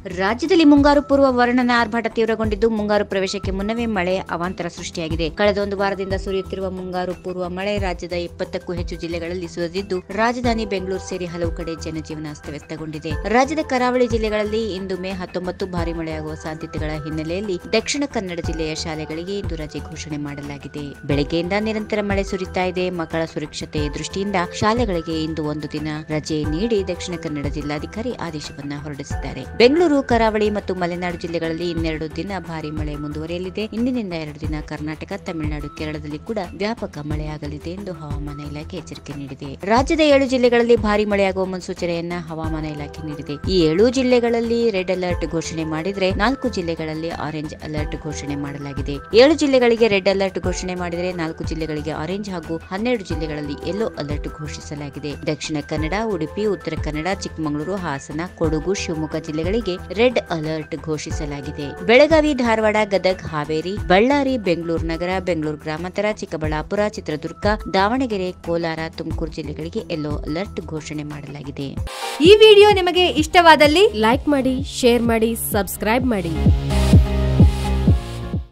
ರಾಜ್ಯದಲ್ಲಿ ಮುಂಗಾರು ಪೂರ್ವ ವರ್ಣನ ಆರ್ಭಟ ತೀವ್ರಗೊಂಡಿದ್ದು ಮುಂಗಾರು ಪ್ರವೇಶಕ್ಕೆ ಮುನ್ನವೇ ಮಳೆ ಅವಾಂತರ ಸೃಷ್ಟಿಯಾಗಿದೆ ಕಳೆದ ಒಂದು ವಾರದಿಂದ ಸುರಿಯುತ್ತಿರುವ ಮುಂಗಾರು ಪೂರ್ವ ಮಳೆ ರಾಜ್ಯದ ಇಪ್ಪತ್ತಕ್ಕೂ ಹೆಚ್ಚು ಜಿಲ್ಲೆಗಳಲ್ಲಿ ಸುರಿದಿದ್ದು ರಾಜಧಾನಿ ಬೆಂಗಳೂರು ಸೇರಿ ಹಲವು ಕಡೆ ಜನಜೀವನ ಅಸ್ತವ್ಯಸ್ತಗೊಂಡಿದೆ ರಾಜ್ಯದ ಕರಾವಳಿ ಜಿಲ್ಲೆಗಳಲ್ಲಿ ಇಂದು ಮೇ ಹತ್ತೊಂಬತ್ತು ಭಾರಿ ಮಳೆಯಾಗುವ ಸಾಧ್ಯತೆಗಳ ಹಿನ್ನೆಲೆಯಲ್ಲಿ ದಕ್ಷಿಣ ಕನ್ನಡ ಜಿಲ್ಲೆಯ ಶಾಲೆಗಳಿಗೆ ಇಂದು ರಜೆ ಘೋಷಣೆ ಮಾಡಲಾಗಿದೆ ಬೆಳಗ್ಗೆಯಿಂದ ನಿರಂತರ ಮಳೆ ಸುರಿತಾ ಇದೆ ಮಕ್ಕಳ ಸುರಕ್ಷತೆ ದೃಷ್ಟಿಯಿಂದ ಶಾಲೆಗಳಿಗೆ ಇಂದು ಒಂದು ದಿನ ರಜೆ ನೀಡಿ ದಕ್ಷಿಣ ಕನ್ನಡ ಜಿಲ್ಲಾಧಿಕಾರಿ ಆದೇಶವನ್ನ ಹೊರಡಿಸಿದ್ದಾರೆ ಬೆಂಗಳೂರು ಕರಾವಳಿ ಮತ್ತು ಮಲೆನಾಡು ಜಿಲ್ಲೆಗಳಲ್ಲಿ ಇನ್ನೆರಡು ದಿನ ಭಾರಿ ಮಳೆ ಮುಂದುವರಿಯಲಿದೆ ಇಂದಿನಿಂದ ಎರಡು ದಿನ ಕರ್ನಾಟಕ ತಮಿಳುನಾಡು ಕೇರಳದಲ್ಲಿ ಕೂಡ ವ್ಯಾಪಕ ಮಳೆಯಾಗಲಿದೆ ಎಂದು ಹವಾಮಾನ ಇಲಾಖೆ ಎಚ್ಚರಿಕೆ ನೀಡಿದೆ ರಾಜ್ಯದ ಏಳು ಜಿಲ್ಲೆಗಳಲ್ಲಿ ಭಾರಿ ಮಳೆಯಾಗುವ ಮುನ್ಸೂಚನೆಯನ್ನ ಹವಾಮಾನ ಇಲಾಖೆ ನೀಡಿದೆ ಈ ಏಳು ಜಿಲ್ಲೆಗಳಲ್ಲಿ ರೆಡ್ ಅಲರ್ಟ್ ಘೋಷಣೆ ಮಾಡಿದ್ರೆ ನಾಲ್ಕು ಜಿಲ್ಲೆಗಳಲ್ಲಿ ಆರೆಂಜ್ ಅಲರ್ಟ್ ಘೋಷಣೆ ಮಾಡಲಾಗಿದೆ ಏಳು ಜಿಲ್ಲೆಗಳಿಗೆ ರೆಡ್ ಅಲರ್ಟ್ ಘೋಷಣೆ ಮಾಡಿದರೆ ನಾಲ್ಕು ಜಿಲ್ಲೆಗಳಿಗೆ ಆರೆಂಜ್ ಹಾಗೂ ಹನ್ನೆರಡು ಜಿಲ್ಲೆಗಳಲ್ಲಿ ಯೆಲ್ಲೋ ಅಲರ್ಟ್ ಘೋಷಿಸಲಾಗಿದೆ ದಕ್ಷಿಣ ಕನ್ನಡ ಉಡುಪಿ ಉತ್ತರ ಕನ್ನಡ ಚಿಕ್ಕಮಗಳೂರು ಹಾಸನ ಕೊಡಗು ಶಿವಮೊಗ್ಗ ಜಿಲ್ಲೆಗಳಿಗೆ ರೆಡ್ ಅಲರ್ಟ್ ಘೋಷಿಸಲಾಗಿದೆ ಬೆಳಗಾವಿ ಧಾರವಾಡ ಗದಗ್ ಹಾವೇರಿ ಬಳ್ಳಾರಿ ಬೆಂಗಳೂರು ನಗರ ಬೆಂಗಳೂರು ಗ್ರಾಮಾಂತರ ಚಿಕ್ಕಬಳ್ಳಾಪುರ ಚಿತ್ರದುರ್ಗ ದಾವಣಗೆರೆ ಕೋಲಾರ ತುಮಕೂರು ಜಿಲ್ಲೆಗಳಿಗೆ ಯೆಲ್ಲೋ ಅಲರ್ಟ್ ಘೋಷಣೆ ಮಾಡಲಾಗಿದೆ ಈ ವಿಡಿಯೋ ನಿಮಗೆ ಇಷ್ಟವಾದಲ್ಲಿ ಲೈಕ್ ಮಾಡಿ ಶೇರ್ ಮಾಡಿ ಸಬ್ಸ್ಕ್ರೈಬ್ ಮಾಡಿ